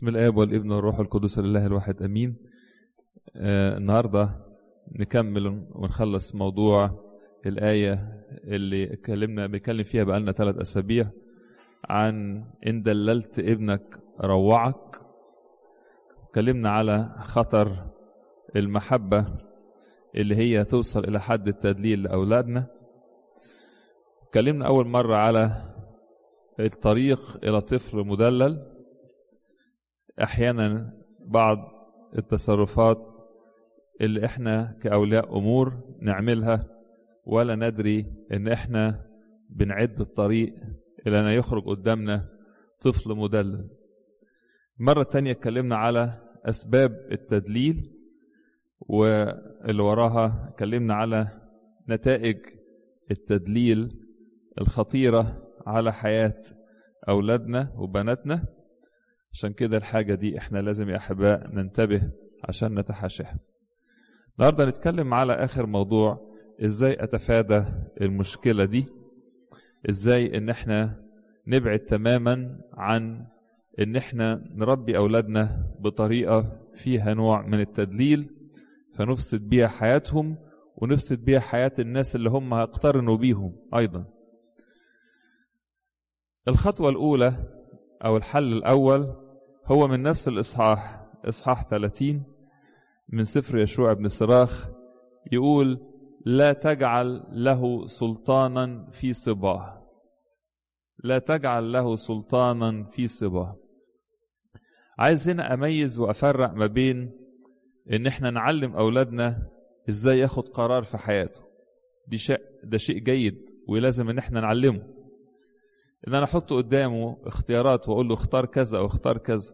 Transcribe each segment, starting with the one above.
بسم الآب والابن والروح القدس لله الواحد أمين آه النهاردة نكمل ونخلص موضوع الآية اللي اتكلمنا بنتكلم فيها بقالنا ثلاث أسابيع عن إن دللت ابنك روعك اتكلمنا على خطر المحبة اللي هي توصل إلى حد التدليل لأولادنا اتكلمنا أول مرة على الطريق إلى طفل مدلل أحيانا بعض التصرفات اللي احنا كأولياء أمور نعملها ولا ندري إن احنا بنعد الطريق إلى أن يخرج قدامنا طفل مدلل مرة تانية اتكلمنا على أسباب التدليل واللي وراها اتكلمنا على نتائج التدليل الخطيرة على حياة أولادنا وبناتنا عشان كده الحاجة دي احنا لازم يا أحباء ننتبه عشان نتحاشاها النهاردة نتكلم على آخر موضوع ازاي أتفادى المشكلة دي ازاي ان احنا نبعد تماما عن ان احنا نربي أولادنا بطريقة فيها نوع من التدليل فنفسد بيها حياتهم ونفسد بيها حياة الناس اللي هم هيقترنوا بيهم أيضا الخطوة الأولى أو الحل الأول هو من نفس الإصحاح إصحاح 30 من سفر يشوع بن صراخ يقول لا تجعل له سلطانا في صباه لا تجعل له سلطانا في صباه عايز هنا أميز وأفرق ما بين إن إحنا نعلم أولادنا إزاي ياخد قرار في حياته دي شيء ده شيء جيد ولازم إن إحنا نعلمه ان انا احط قدامه اختيارات واقول له اختار كذا او اختار كذا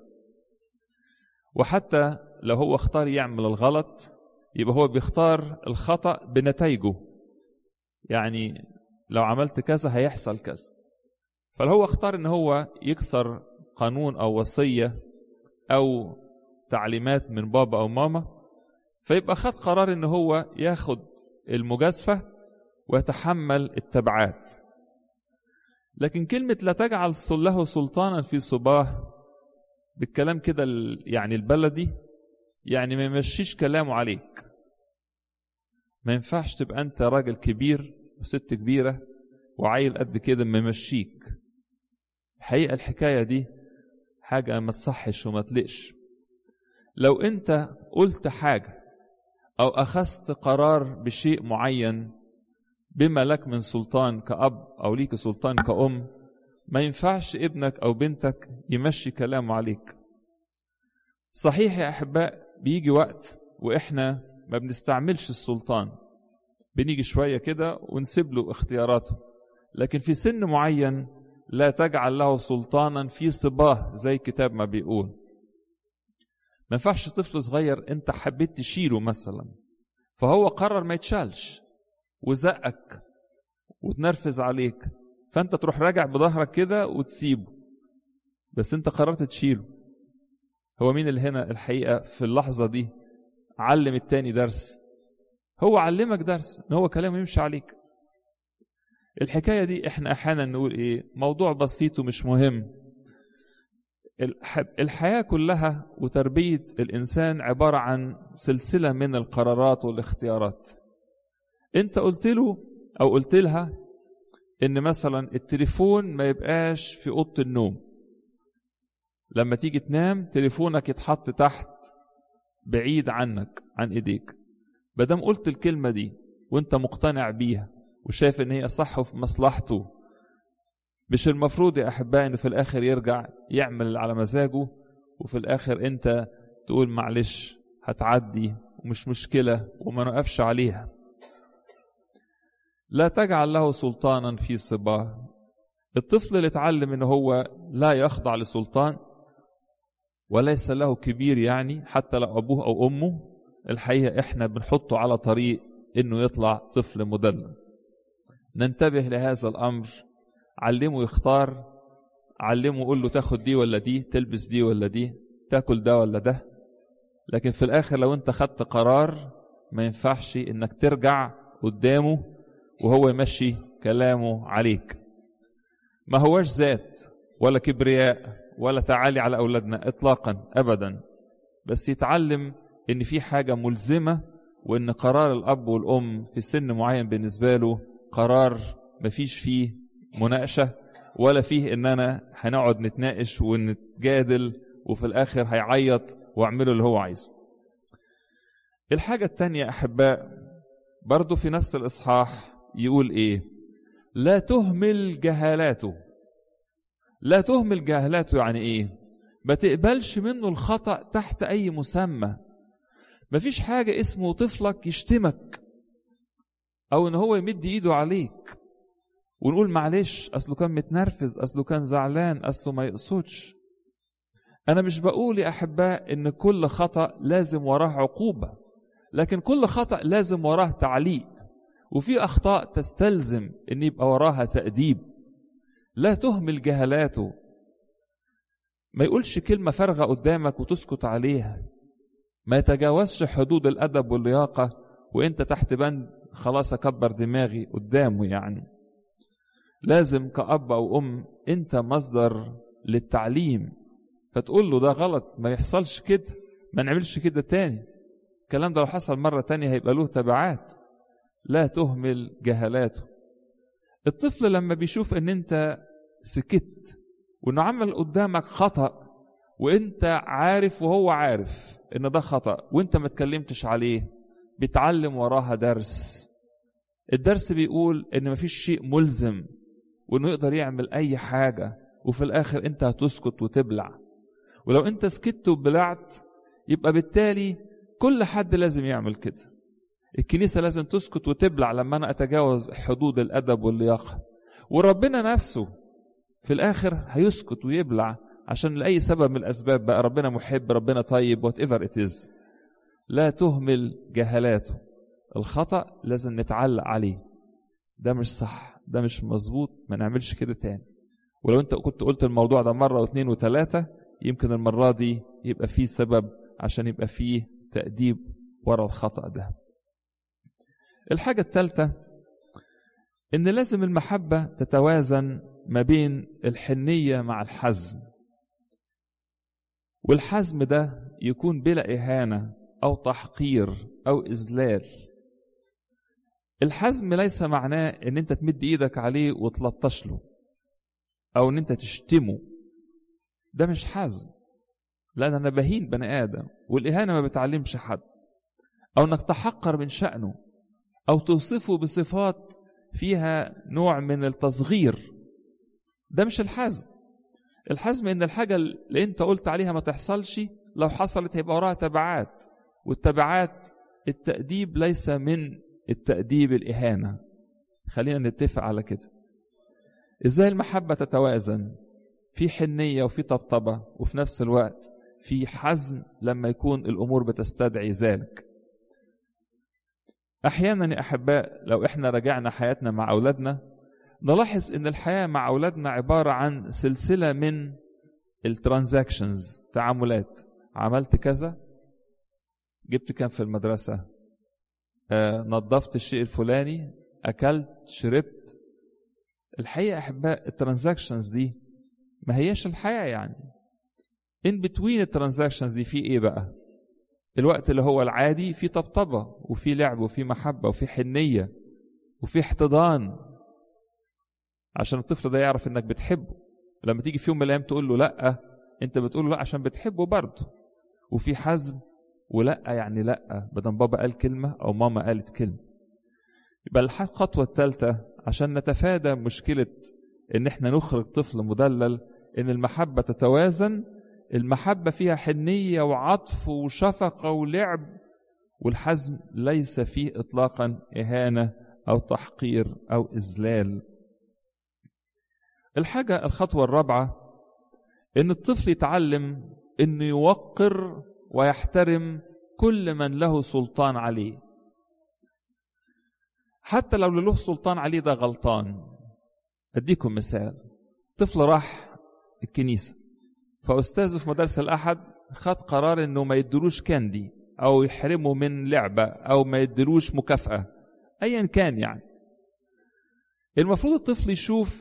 وحتى لو هو اختار يعمل الغلط يبقى هو بيختار الخطأ بنتائجه يعني لو عملت كذا هيحصل كذا فلو هو اختار ان هو يكسر قانون او وصية او تعليمات من بابا او ماما فيبقى خد قرار ان هو ياخد المجازفة ويتحمل التبعات لكن كلمة لا تجعل له سلطانا في صباه بالكلام كده يعني البلدي يعني ما يمشيش كلامه عليك ما ينفعش تبقى انت راجل كبير وست كبيرة وعيل قد كده ما يمشيك الحقيقة الحكاية دي حاجة ما تصحش وما تلقش لو انت قلت حاجة او اخذت قرار بشيء معين بما لك من سلطان كأب أو ليك سلطان كأم ما ينفعش ابنك أو بنتك يمشي كلامه عليك صحيح يا أحباء بيجي وقت وإحنا ما بنستعملش السلطان بنيجي شوية كده ونسيب له اختياراته لكن في سن معين لا تجعل له سلطانا في صباه زي الكتاب ما بيقول ما ينفعش طفل صغير انت حبيت تشيله مثلا فهو قرر ما يتشالش وزقك وتنرفز عليك فانت تروح راجع بظهرك كده وتسيبه بس انت قررت تشيله هو مين اللي هنا الحقيقه في اللحظه دي علم التاني درس هو علمك درس ان هو كلامه يمشي عليك الحكايه دي احنا احيانا نقول ايه موضوع بسيط ومش مهم الحياه كلها وتربيه الانسان عباره عن سلسله من القرارات والاختيارات انت قلت له او قلت لها ان مثلا التليفون ما يبقاش في اوضه النوم لما تيجي تنام تليفونك يتحط تحت بعيد عنك عن ايديك مادام قلت الكلمه دي وانت مقتنع بيها وشايف ان هي صح وفي مصلحته مش المفروض يا احبائي ان في الاخر يرجع يعمل على مزاجه وفي الاخر انت تقول معلش هتعدي ومش مشكله وما نقفش عليها لا تجعل له سلطانا في صباه الطفل اللي اتعلم ان هو لا يخضع لسلطان وليس له كبير يعني حتى لو ابوه او امه الحقيقه احنا بنحطه على طريق انه يطلع طفل مدلل ننتبه لهذا الامر علمه يختار علمه قول له تاخد دي ولا دي تلبس دي ولا دي تاكل ده ولا ده لكن في الاخر لو انت خدت قرار ما ينفعش انك ترجع قدامه وهو يمشي كلامه عليك ما هوش ذات ولا كبرياء ولا تعالي على أولادنا إطلاقا أبدا بس يتعلم إن في حاجة ملزمة وإن قرار الأب والأم في سن معين بالنسبة له قرار مفيش فيه مناقشة ولا فيه إننا هنقعد نتناقش ونتجادل وفي الآخر هيعيط واعمله اللي هو عايزه الحاجة التانية أحباء برضو في نفس الإصحاح يقول إيه لا تهمل جهالاته لا تهمل جهالاته يعني إيه ما تقبلش منه الخطأ تحت أي مسمى مفيش حاجة اسمه طفلك يشتمك أو إن هو يمد إيده عليك ونقول معلش أصله كان متنرفز أصله كان زعلان أصله ما يقصدش أنا مش بقول يا أحباء إن كل خطأ لازم وراه عقوبة لكن كل خطأ لازم وراه تعليق وفي أخطاء تستلزم إن يبقى وراها تأديب لا تهمل جهلاته ما يقولش كلمة فارغة قدامك وتسكت عليها ما يتجاوزش حدود الأدب واللياقة وإنت تحت بند خلاص أكبر دماغي قدامه يعني لازم كأب أو أم أنت مصدر للتعليم فتقول له ده غلط ما يحصلش كده ما نعملش كده تاني الكلام ده لو حصل مرة تانية هيبقى له تبعات لا تهمل جهلاته الطفل لما بيشوف ان انت سكت وانه عمل قدامك خطأ وانت عارف وهو عارف ان ده خطأ وانت ما اتكلمتش عليه بيتعلم وراها درس الدرس بيقول ان مفيش شيء ملزم وانه يقدر يعمل اي حاجة وفي الاخر انت هتسكت وتبلع ولو انت سكت وبلعت يبقى بالتالي كل حد لازم يعمل كده الكنيسة لازم تسكت وتبلع لما أنا أتجاوز حدود الأدب واللياقة وربنا نفسه في الآخر هيسكت ويبلع عشان لأي سبب من الأسباب بقى ربنا محب ربنا طيب وات ايفر ات از لا تهمل جهلاته الخطأ لازم نتعلق عليه ده مش صح ده مش مظبوط ما نعملش كده تاني ولو انت كنت قلت الموضوع ده مرة واثنين وثلاثة يمكن المرة دي يبقى فيه سبب عشان يبقى فيه تأديب ورا الخطأ ده الحاجة الثالثة إن لازم المحبة تتوازن ما بين الحنية مع الحزم والحزم ده يكون بلا إهانة أو تحقير أو إذلال الحزم ليس معناه إن أنت تمد إيدك عليه وتلطش له أو إن أنت تشتمه ده مش حزم لا أنا بهين بني آدم والإهانة ما بتعلمش حد أو إنك تحقر من شأنه أو توصفه بصفات فيها نوع من التصغير ده مش الحزم الحزم إن الحاجة اللي أنت قلت عليها ما تحصلش لو حصلت هيبقى وراها تبعات والتبعات التأديب ليس من التأديب الإهانة خلينا نتفق على كده إزاي المحبة تتوازن في حنية وفي طبطبة وفي نفس الوقت في حزم لما يكون الأمور بتستدعي ذلك احيانا يا احباء لو احنا رجعنا حياتنا مع اولادنا نلاحظ ان الحياه مع اولادنا عباره عن سلسله من الترانزاكشنز تعاملات عملت كذا جبت كام في المدرسه آه، نظفت الشيء الفلاني اكلت شربت الحقيقه يا احباء الترانزاكشنز دي ما هياش الحياه يعني ان بتوين الترانزاكشنز دي في ايه بقى الوقت اللي هو العادي في طبطبة وفي لعب وفي محبة وفي حنية وفي احتضان عشان الطفل ده يعرف انك بتحبه لما تيجي في يوم من الايام تقول له لا انت بتقول له لا عشان بتحبه برضه وفي حزم ولا يعني لا بدل بابا قال كلمة او ماما قالت كلمة يبقى الخطوة الثالثة عشان نتفادى مشكلة ان احنا نخرج طفل مدلل ان المحبة تتوازن المحبة فيها حنية وعطف وشفقة ولعب والحزم ليس فيه إطلاقا إهانة أو تحقير أو إذلال الحاجة الخطوة الرابعة إن الطفل يتعلم إنه يوقر ويحترم كل من له سلطان عليه حتى لو له سلطان عليه ده غلطان أديكم مثال طفل راح الكنيسة فأستاذه في مدرسة الأحد خد قرار إنه ما يدلوش كاندي أو يحرمه من لعبة أو ما يدلوش مكافأة أيا كان يعني المفروض الطفل يشوف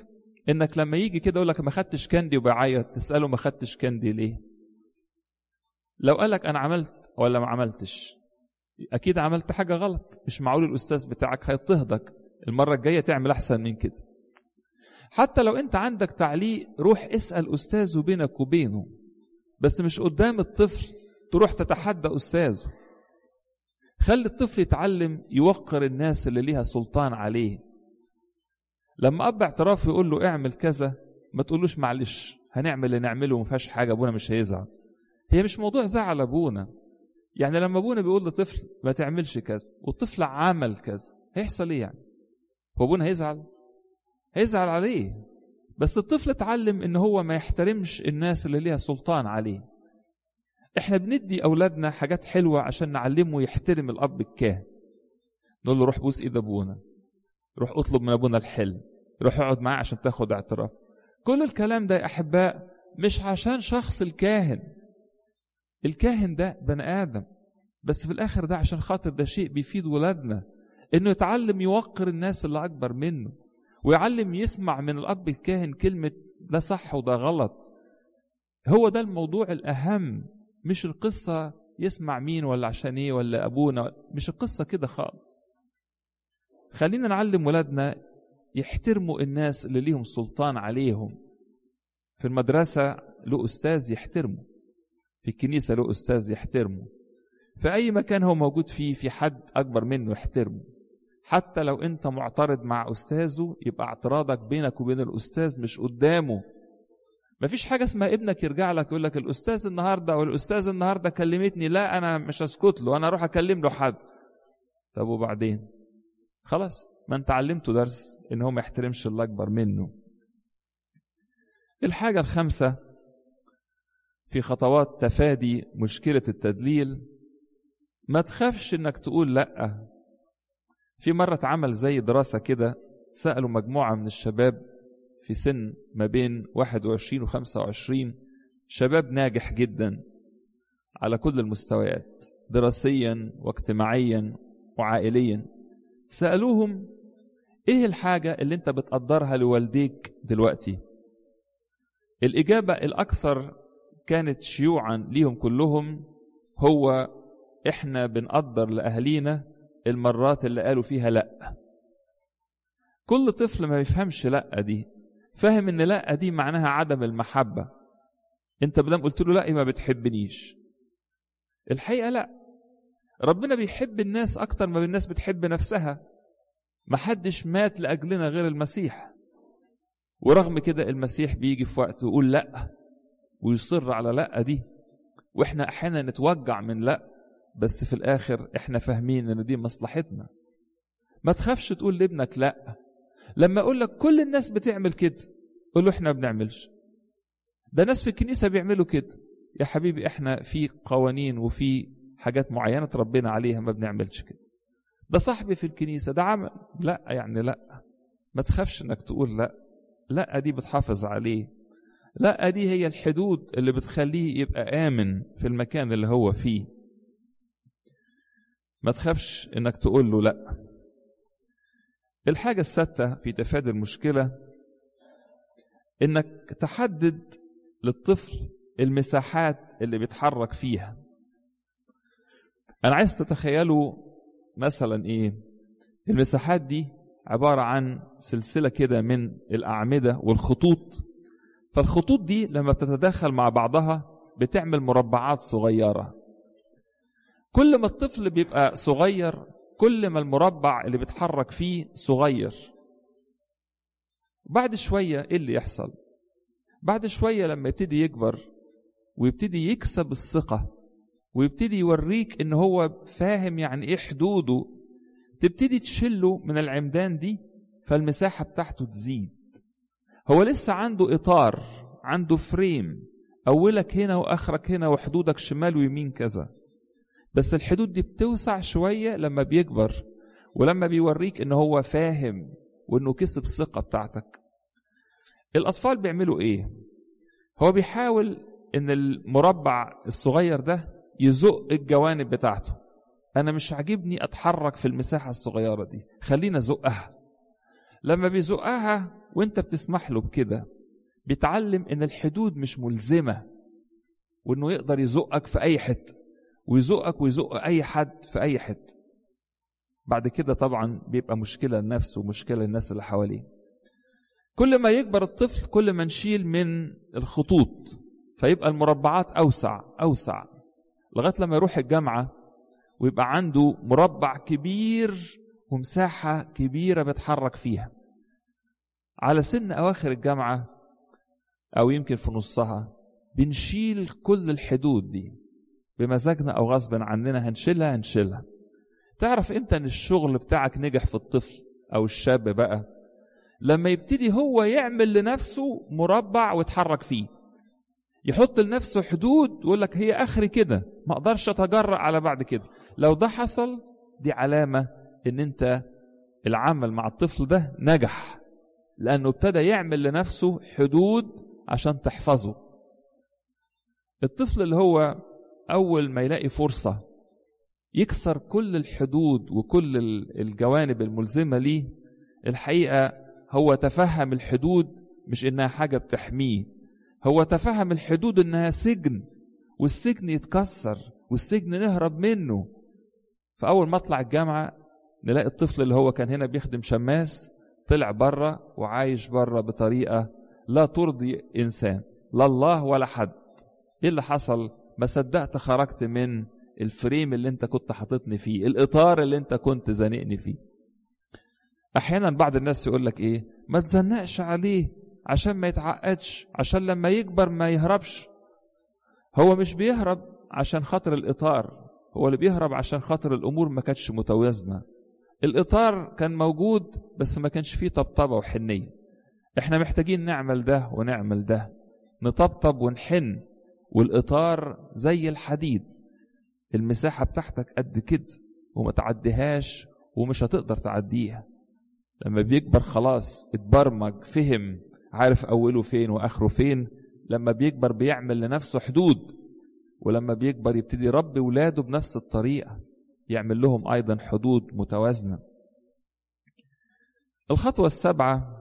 انك لما يجي كده يقول لك ما خدتش كاندي وبيعيط تساله ما خدتش كاندي ليه لو قال لك انا عملت ولا ما عملتش اكيد عملت حاجه غلط مش معقول الاستاذ بتاعك هيضطهدك المره الجايه تعمل احسن من كده حتى لو انت عندك تعليق روح اسال استاذه بينك وبينه بس مش قدام الطفل تروح تتحدى استاذه خلي الطفل يتعلم يوقر الناس اللي ليها سلطان عليه لما اب اعتراف يقول له اعمل كذا ما تقولوش معلش هنعمل اللي نعمله وما فيهاش حاجه ابونا مش هيزعل هي مش موضوع زعل ابونا يعني لما ابونا بيقول لطفل ما تعملش كذا والطفل عمل كذا هيحصل ايه يعني هو ابونا هيزعل هيزعل عليه بس الطفل اتعلم ان هو ما يحترمش الناس اللي ليها سلطان عليه احنا بندي اولادنا حاجات حلوه عشان نعلمه يحترم الاب الكاهن نقول له روح بوس ايد ابونا روح اطلب من ابونا الحلم روح اقعد معاه عشان تاخد اعتراف كل الكلام ده يا احباء مش عشان شخص الكاهن الكاهن ده بني ادم بس في الاخر ده عشان خاطر ده شيء بيفيد ولادنا انه يتعلم يوقر الناس اللي اكبر منه ويعلم يسمع من الاب الكاهن كلمه ده صح وده غلط هو ده الموضوع الاهم مش القصه يسمع مين ولا عشان ايه ولا ابونا مش القصه كده خالص خلينا نعلم ولادنا يحترموا الناس اللي ليهم سلطان عليهم في المدرسه له استاذ يحترمه في الكنيسه له استاذ يحترمه في اي مكان هو موجود فيه في حد اكبر منه يحترمه حتى لو انت معترض مع استاذه يبقى اعتراضك بينك وبين الاستاذ مش قدامه مفيش حاجة اسمها ابنك يرجع لك يقول لك الأستاذ النهاردة والأستاذ النهاردة كلمتني لا أنا مش هسكت له أنا أروح أكلم له حد طب وبعدين خلاص ما أنت علمته درس إن هو ما يحترمش اللي أكبر منه الحاجة الخامسة في خطوات تفادي مشكلة التدليل ما تخافش إنك تقول لأ في مرة اتعمل زي دراسة كده سألوا مجموعة من الشباب في سن ما بين 21 و 25 شباب ناجح جدا على كل المستويات دراسيا واجتماعيا وعائليا سألوهم ايه الحاجة اللي انت بتقدرها لوالديك دلوقتي الإجابة الأكثر كانت شيوعا ليهم كلهم هو احنا بنقدر لأهالينا المرات اللي قالوا فيها لأ كل طفل ما يفهمش لأ دي فاهم ان لأ دي معناها عدم المحبة انت بدام قلت له لأ ما بتحبنيش الحقيقة لأ ربنا بيحب الناس أكتر ما الناس بتحب نفسها محدش مات لأجلنا غير المسيح ورغم كده المسيح بيجي في وقت ويقول لأ ويصر على لأ دي واحنا احيانا نتوجع من لأ بس في الآخر احنا فاهمين ان دي مصلحتنا ما تخافش تقول لابنك لأ لما اقول لك كل الناس بتعمل كده قول له احنا ما بنعملش ده ناس في الكنيسة بيعملوا كده يا حبيبي احنا في قوانين وفي حاجات معينة ربنا عليها ما بنعملش كده ده صاحبي في الكنيسة ده عمل لا يعني لا ما تخافش انك تقول لا لا دي بتحافظ عليه لا دي هي الحدود اللي بتخليه يبقى آمن في المكان اللي هو فيه ما تخافش انك تقول له لا الحاجة السادسة في تفادي المشكلة انك تحدد للطفل المساحات اللي بيتحرك فيها انا عايز تتخيلوا مثلا ايه المساحات دي عبارة عن سلسلة كده من الأعمدة والخطوط فالخطوط دي لما بتتداخل مع بعضها بتعمل مربعات صغيرة كل ما الطفل بيبقى صغير كل ما المربع اللي بيتحرك فيه صغير بعد شوية ايه اللي يحصل بعد شوية لما يبتدي يكبر ويبتدي يكسب الثقة ويبتدي يوريك ان هو فاهم يعني ايه حدوده تبتدي تشله من العمدان دي فالمساحة بتاعته تزيد هو لسه عنده إطار عنده فريم أولك هنا وآخرك هنا وحدودك شمال ويمين كذا بس الحدود دي بتوسع شوية لما بيكبر ولما بيوريك إن هو فاهم وإنه كسب الثقة بتاعتك الأطفال بيعملوا إيه؟ هو بيحاول إن المربع الصغير ده يزق الجوانب بتاعته أنا مش عاجبني أتحرك في المساحة الصغيرة دي خلينا أزقها لما بيزقها وانت بتسمح له بكده بيتعلم ان الحدود مش ملزمه وانه يقدر يزقك في اي حته ويزقك ويزق اي حد في اي حته بعد كده طبعا بيبقى مشكله لنفسه ومشكله للناس اللي حواليه كل ما يكبر الطفل كل ما نشيل من الخطوط فيبقى المربعات اوسع اوسع لغايه لما يروح الجامعه ويبقى عنده مربع كبير ومساحه كبيره بيتحرك فيها على سن اواخر الجامعه او يمكن في نصها بنشيل كل الحدود دي بمزاجنا او غصب عننا هنشيلها هنشيلها تعرف امتى ان الشغل بتاعك نجح في الطفل او الشاب بقى لما يبتدي هو يعمل لنفسه مربع ويتحرك فيه يحط لنفسه حدود ويقول لك هي اخري كده ما اقدرش اتجرأ على بعد كده لو ده حصل دي علامة ان انت العمل مع الطفل ده نجح لانه ابتدى يعمل لنفسه حدود عشان تحفظه الطفل اللي هو اول ما يلاقي فرصة يكسر كل الحدود وكل الجوانب الملزمة ليه الحقيقة هو تفهم الحدود مش انها حاجة بتحميه هو تفهم الحدود انها سجن والسجن يتكسر والسجن نهرب منه فاول ما اطلع الجامعة نلاقي الطفل اللي هو كان هنا بيخدم شماس طلع بره وعايش بره بطريقة لا ترضي انسان لا الله ولا حد ايه اللي حصل ما صدقت خرجت من الفريم اللي انت كنت حاططني فيه الاطار اللي انت كنت زانقني فيه احيانا بعض الناس يقول لك ايه ما تزنقش عليه عشان ما يتعقدش عشان لما يكبر ما يهربش هو مش بيهرب عشان خاطر الاطار هو اللي بيهرب عشان خاطر الامور ما كانتش متوازنه الاطار كان موجود بس ما كانش فيه طبطبه وحنيه احنا محتاجين نعمل ده ونعمل ده نطبطب ونحن والاطار زي الحديد المساحه بتاعتك قد كده وما تعديهاش ومش هتقدر تعديها لما بيكبر خلاص اتبرمج فهم عارف اوله فين واخره فين لما بيكبر بيعمل لنفسه حدود ولما بيكبر يبتدي يربي ولاده بنفس الطريقه يعمل لهم ايضا حدود متوازنه الخطوه السابعه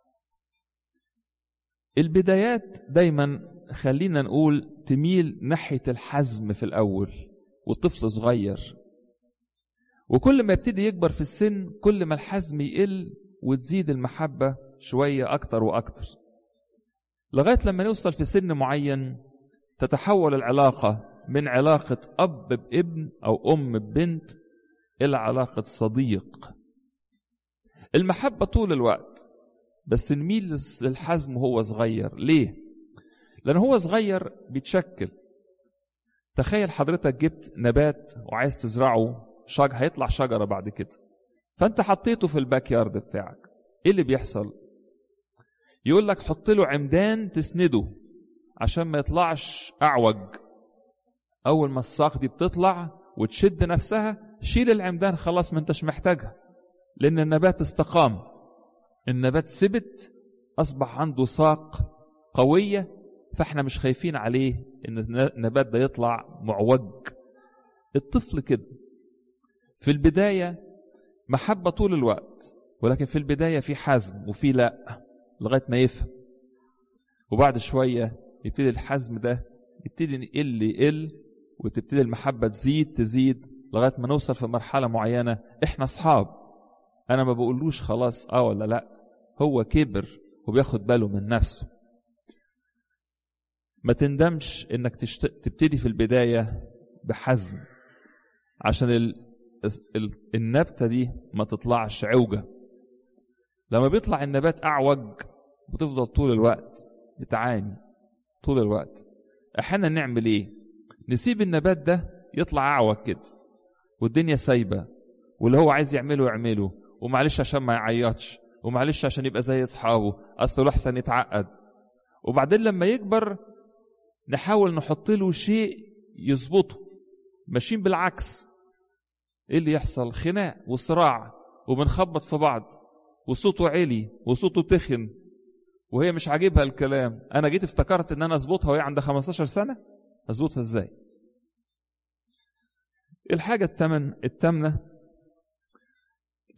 البدايات دايما خلينا نقول تميل ناحيه الحزم في الاول والطفل صغير وكل ما يبتدي يكبر في السن كل ما الحزم يقل وتزيد المحبه شويه اكتر واكتر لغايه لما نوصل في سن معين تتحول العلاقه من علاقه اب بابن او ام ببنت الى علاقه صديق المحبه طول الوقت بس نميل للحزم وهو صغير ليه لان هو صغير بيتشكل تخيل حضرتك جبت نبات وعايز تزرعه شجر هيطلع شجره بعد كده فانت حطيته في الباك يارد بتاعك ايه اللي بيحصل يقول لك حط له عمدان تسنده عشان ما يطلعش اعوج اول ما الساق دي بتطلع وتشد نفسها شيل العمدان خلاص ما انتش محتاجها لان النبات استقام النبات ثبت اصبح عنده ساق قويه فاحنا مش خايفين عليه ان النبات ده يطلع معوج الطفل كده في البدايه محبه طول الوقت ولكن في البدايه في حزم وفي لا لغايه ما يفهم وبعد شويه يبتدي الحزم ده يبتدي يقل يقل وتبتدي المحبه تزيد تزيد لغايه ما نوصل في مرحله معينه احنا اصحاب انا ما بقولوش خلاص اه ولا لا هو كبر وبياخد باله من نفسه ما تندمش انك تشت... تبتدي في البدايه بحزم عشان ال... ال... النبته دي ما تطلعش عوجه لما بيطلع النبات اعوج بتفضل طول الوقت بتعاني طول الوقت احيانا نعمل ايه نسيب النبات ده يطلع اعوج كده والدنيا سايبه واللي هو عايز يعمله يعمله ومعلش عشان ما يعيطش ومعلش عشان يبقى زي اصحابه اصله احسن يتعقد وبعدين لما يكبر نحاول نحط له شيء يظبطه ماشيين بالعكس ايه اللي يحصل خناق وصراع وبنخبط في بعض وصوته عالي وصوته تخن وهي مش عاجبها الكلام انا جيت افتكرت ان انا اظبطها وهي عندها 15 سنه اظبطها ازاي الحاجه الثمن الثامنه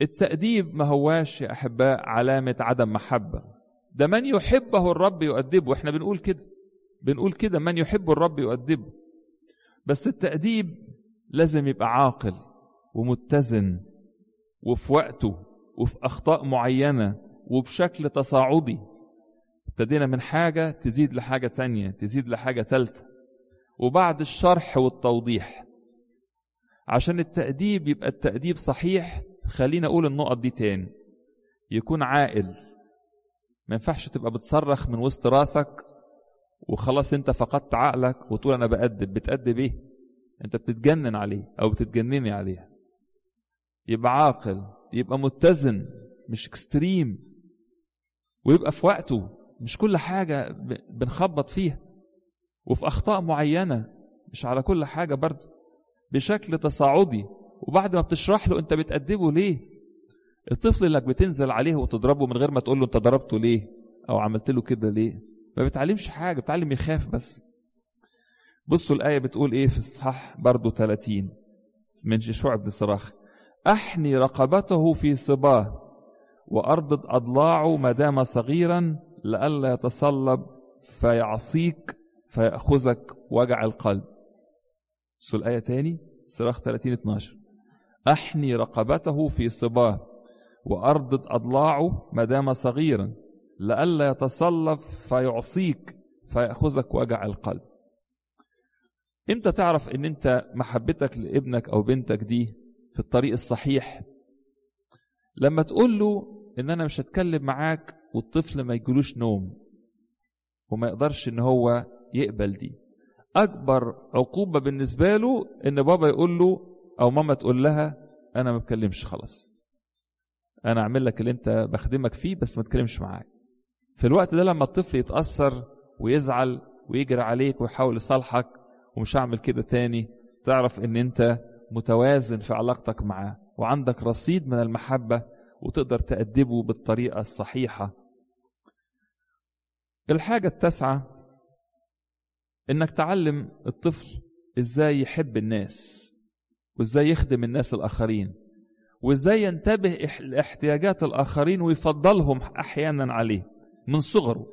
التأديب ما هواش يا أحباء علامة عدم محبة ده من يحبه الرب يؤدبه احنا بنقول كده بنقول كده من يحب الرب يؤدبه بس التأديب لازم يبقى عاقل ومتزن وفي وقته وفي أخطاء معينة وبشكل تصاعدي ابتدينا من حاجة تزيد لحاجة تانية تزيد لحاجة تالتة وبعد الشرح والتوضيح عشان التأديب يبقى التأديب صحيح خلينا أقول النقط دي تاني يكون عاقل ما ينفعش تبقى بتصرخ من وسط راسك وخلاص انت فقدت عقلك وتقول انا بأدب بتأدب ايه انت بتتجنن عليه او بتتجنني عليه يبقى عاقل يبقى متزن مش اكستريم ويبقى في وقته مش كل حاجة بنخبط فيها وفي أخطاء معينة مش على كل حاجة برضه بشكل تصاعدي وبعد ما بتشرح له انت بتأدبه ليه الطفل اللي بتنزل عليه وتضربه من غير ما تقول له انت ضربته ليه او عملت له كده ليه ما بيتعلمش حاجة بيتعلم يخاف بس بصوا الآية بتقول ايه في الصحاح برضه 30 من يشوع بن صراخ أحني رقبته في صباه وأردد أضلاعه ما دام صغيرا لئلا يتصلب فيعصيك فيأخذك وجع القلب بصوا الآية تاني صراخ 30 12 أحني رقبته في صباه وأردد أضلاعه ما دام صغيرا لئلا يتصلب فيعصيك فيأخذك وجع القلب امتى تعرف ان انت محبتك لابنك او بنتك دي في الطريق الصحيح لما تقول له ان انا مش هتكلم معاك والطفل ما يجلوش نوم وما يقدرش ان هو يقبل دي اكبر عقوبه بالنسبه له ان بابا يقول له او ماما تقول لها انا ما بتكلمش خلاص انا اعمل لك اللي انت بخدمك فيه بس ما تكلمش معايا في الوقت ده لما الطفل يتاثر ويزعل ويجري عليك ويحاول يصالحك ومش هعمل كده تاني تعرف ان انت متوازن في علاقتك معاه وعندك رصيد من المحبة وتقدر تأدبه بالطريقة الصحيحة الحاجة التاسعة انك تعلم الطفل ازاي يحب الناس وازاي يخدم الناس الاخرين وازاي ينتبه لاحتياجات الاخرين ويفضلهم احيانا عليه من صغره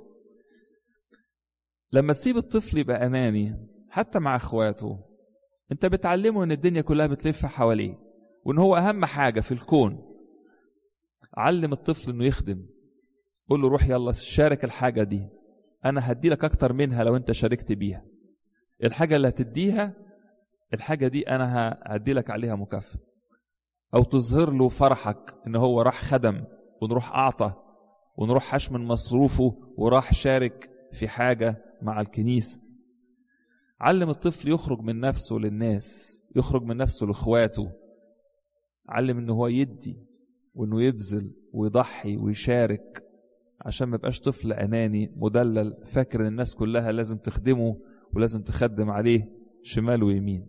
لما تسيب الطفل يبقى اناني حتى مع اخواته انت بتعلمه ان الدنيا كلها بتلف حواليه وان هو اهم حاجه في الكون علم الطفل انه يخدم قول له روح يلا شارك الحاجه دي انا هدي لك اكتر منها لو انت شاركت بيها الحاجه اللي هتديها الحاجه دي انا هدي لك عليها مكافاه او تظهر له فرحك ان هو راح خدم ونروح اعطى ونروح حش من مصروفه وراح شارك في حاجه مع الكنيسه علم الطفل يخرج من نفسه للناس يخرج من نفسه لاخواته علم ان هو يدي وانه يبذل ويضحي ويشارك عشان ما يبقاش طفل اناني مدلل فاكر ان الناس كلها لازم تخدمه ولازم تخدم عليه شمال ويمين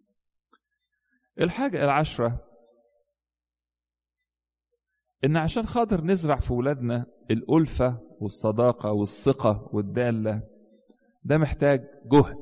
الحاجة العشرة إن عشان خاطر نزرع في ولادنا الألفة والصداقة والثقة والدالة ده محتاج جهد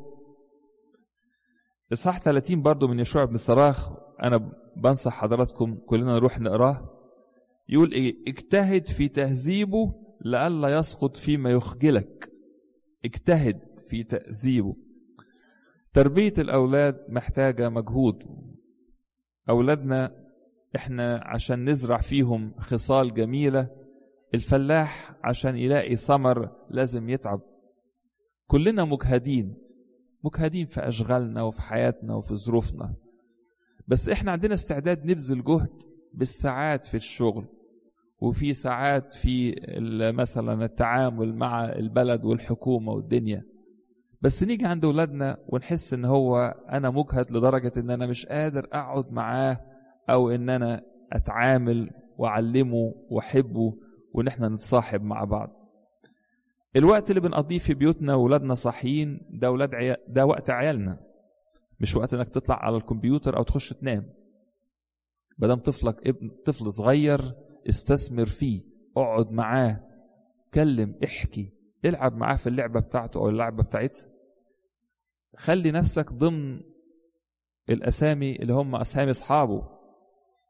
إصحاح 30 برضو من يشوع بن صراخ أنا بنصح حضراتكم كلنا نروح نقراه يقول إيه اجتهد في تهذيبه لئلا يسقط فيما يخجلك اجتهد في تهذيبه تربية الأولاد محتاجة مجهود أولادنا إحنا عشان نزرع فيهم خصال جميلة الفلاح عشان يلاقي ثمر لازم يتعب كلنا مجهدين مجهدين في أشغالنا وفي حياتنا وفي ظروفنا بس إحنا عندنا استعداد نبذل جهد بالساعات في الشغل وفي ساعات في مثلا التعامل مع البلد والحكومة والدنيا بس نيجي عند ولادنا ونحس ان هو انا مجهد لدرجة ان انا مش قادر اقعد معاه او ان انا اتعامل واعلمه واحبه وان احنا نتصاحب مع بعض الوقت اللي بنقضيه في بيوتنا وولادنا صاحيين ده ولاد عيال ده وقت عيالنا مش وقت انك تطلع على الكمبيوتر او تخش تنام مادام طفلك ابن طفل صغير استثمر فيه اقعد معاه كلم احكي العب معاه في اللعبة بتاعته أو اللعبة بتاعتها خلي نفسك ضمن الأسامي اللي هم أسامي أصحابه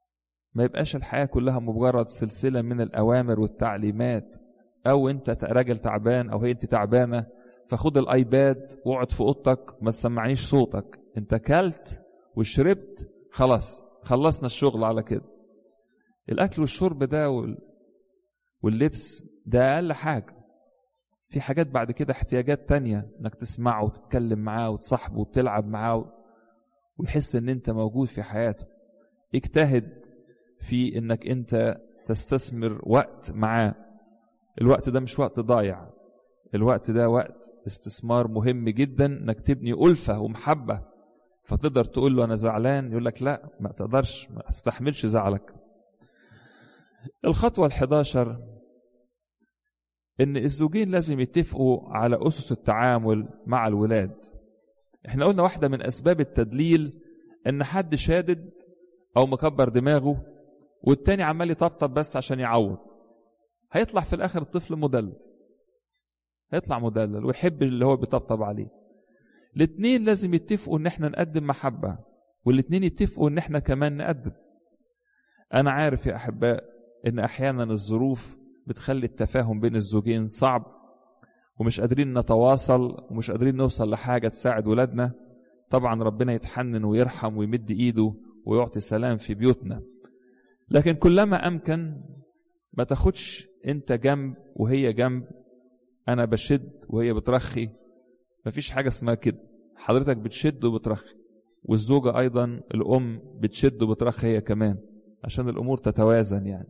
ما يبقاش الحياة كلها مجرد سلسلة من الأوامر والتعليمات أو أنت راجل تعبان أو هي أنت تعبانة فخد الأيباد واقعد في أوضتك ما تسمعنيش صوتك أنت كلت وشربت خلاص خلصنا الشغل على كده الأكل والشرب ده وال... واللبس ده أقل حاجة في حاجات بعد كده احتياجات تانية انك تسمعه وتتكلم معاه وتصاحبه وتلعب معاه ويحس ان انت موجود في حياته اجتهد في انك انت تستثمر وقت معاه الوقت ده مش وقت ضايع الوقت ده وقت استثمار مهم جدا انك تبني ألفة ومحبة فتقدر تقول له انا زعلان يقول لك لا ما تقدرش ما استحملش زعلك الخطوة الحداشر ان الزوجين لازم يتفقوا على اسس التعامل مع الولاد احنا قلنا واحده من اسباب التدليل ان حد شادد او مكبر دماغه والتاني عمال يطبطب بس عشان يعوض هيطلع في الاخر الطفل مدلل هيطلع مدلل ويحب اللي هو بيطبطب عليه الاتنين لازم يتفقوا ان احنا نقدم محبه والاتنين يتفقوا ان احنا كمان نقدم انا عارف يا احباء ان احيانا الظروف بتخلي التفاهم بين الزوجين صعب ومش قادرين نتواصل ومش قادرين نوصل لحاجة تساعد ولادنا طبعا ربنا يتحنن ويرحم ويمد ايده ويعطي سلام في بيوتنا لكن كلما امكن ما تاخدش انت جنب وهي جنب انا بشد وهي بترخي مفيش حاجة اسمها كده حضرتك بتشد وبترخي والزوجة ايضا الام بتشد وبترخي هي كمان عشان الامور تتوازن يعني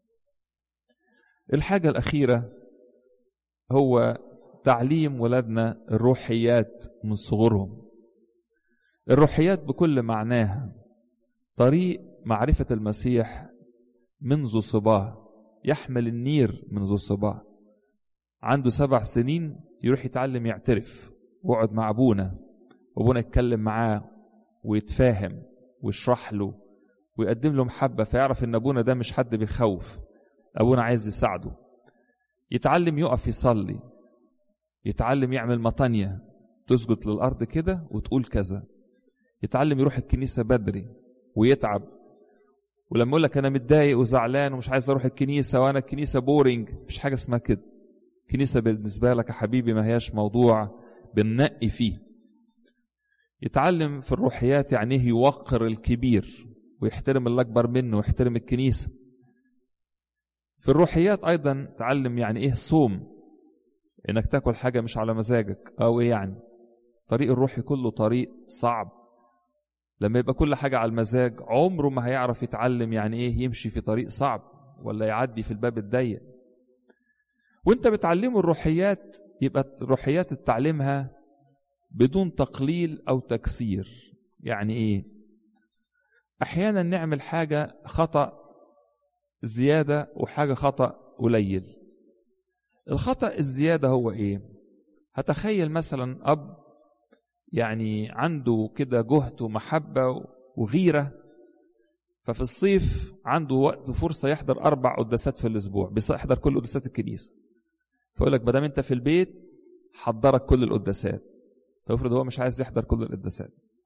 الحاجة الأخيرة هو تعليم ولادنا الروحيات من صغرهم الروحيات بكل معناها طريق معرفة المسيح منذ صباه يحمل النير منذ صباه عنده سبع سنين يروح يتعلم يعترف ويقعد مع أبونا وأبونا يتكلم معاه ويتفاهم ويشرح له ويقدم له محبة فيعرف إن أبونا ده مش حد بيخوف أبونا عايز يساعده يتعلم يقف يصلي يتعلم يعمل مطانية تسجد للأرض كده وتقول كذا يتعلم يروح الكنيسة بدري ويتعب ولما يقول لك أنا متضايق وزعلان ومش عايز أروح الكنيسة وأنا الكنيسة بورينج مفيش حاجة اسمها كده الكنيسة بالنسبة لك يا حبيبي ما هياش موضوع بننقي فيه يتعلم في الروحيات يعني ايه يوقر الكبير ويحترم اللي أكبر منه ويحترم الكنيسة في الروحيات ايضا تعلم يعني ايه صوم انك تاكل حاجه مش على مزاجك او ايه يعني طريق الروحي كله طريق صعب لما يبقى كل حاجه على المزاج عمره ما هيعرف يتعلم يعني ايه يمشي في طريق صعب ولا يعدي في الباب الضيق وانت بتعلمه الروحيات يبقى الروحيات تعلمها بدون تقليل او تكسير يعني ايه احيانا نعمل حاجه خطأ زيادة وحاجة خطأ قليل الخطأ الزيادة هو ايه هتخيل مثلا أب يعني عنده كده جهد ومحبة وغيرة ففي الصيف عنده وقت فرصة يحضر أربع قداسات في الأسبوع بيحضر كل قداسات الكنيسة فيقول لك ما دام أنت في البيت حضرك كل القداسات فيفرض هو مش عايز يحضر كل القداسات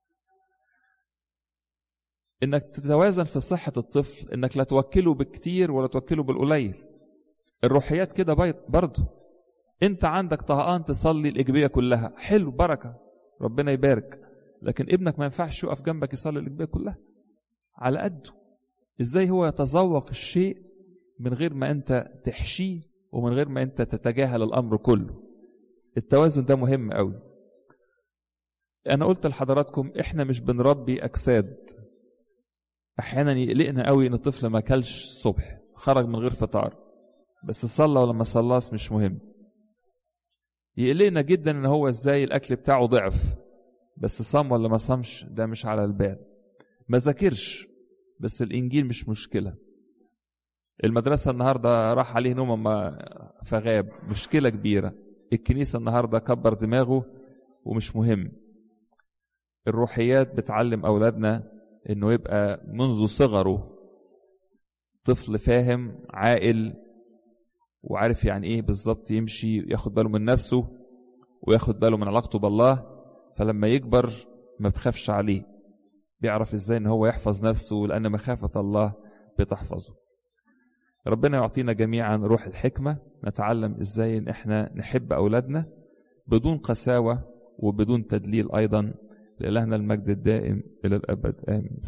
انك تتوازن في صحة الطفل انك لا توكله بالكتير ولا توكله بالقليل الروحيات كده برضه انت عندك طهقان تصلي الاجبية كلها حلو بركة ربنا يبارك لكن ابنك ما ينفعش يقف جنبك يصلي الاجبية كلها على قده ازاي هو يتذوق الشيء من غير ما انت تحشيه ومن غير ما انت تتجاهل الامر كله التوازن ده مهم قوي انا قلت لحضراتكم احنا مش بنربي اجساد احيانا يقلقنا قوي ان الطفل ما اكلش الصبح خرج من غير فطار بس صلى ولا ما صلاش مش مهم يقلقنا جدا ان هو ازاي الاكل بتاعه ضعف بس صام ولا ما صامش ده مش على البال ما ذاكرش بس الانجيل مش مشكله المدرسه النهارده راح عليه نوم ما فغاب مشكله كبيره الكنيسه النهارده كبر دماغه ومش مهم الروحيات بتعلم اولادنا انه يبقى منذ صغره طفل فاهم عاقل وعارف يعني ايه بالظبط يمشي ياخد باله من نفسه وياخد باله من علاقته بالله فلما يكبر ما بتخافش عليه بيعرف ازاي ان هو يحفظ نفسه لان مخافة الله بتحفظه ربنا يعطينا جميعا روح الحكمة نتعلم ازاي ان احنا نحب اولادنا بدون قساوة وبدون تدليل ايضا لإلهنا المجد الدائم الى الابد امين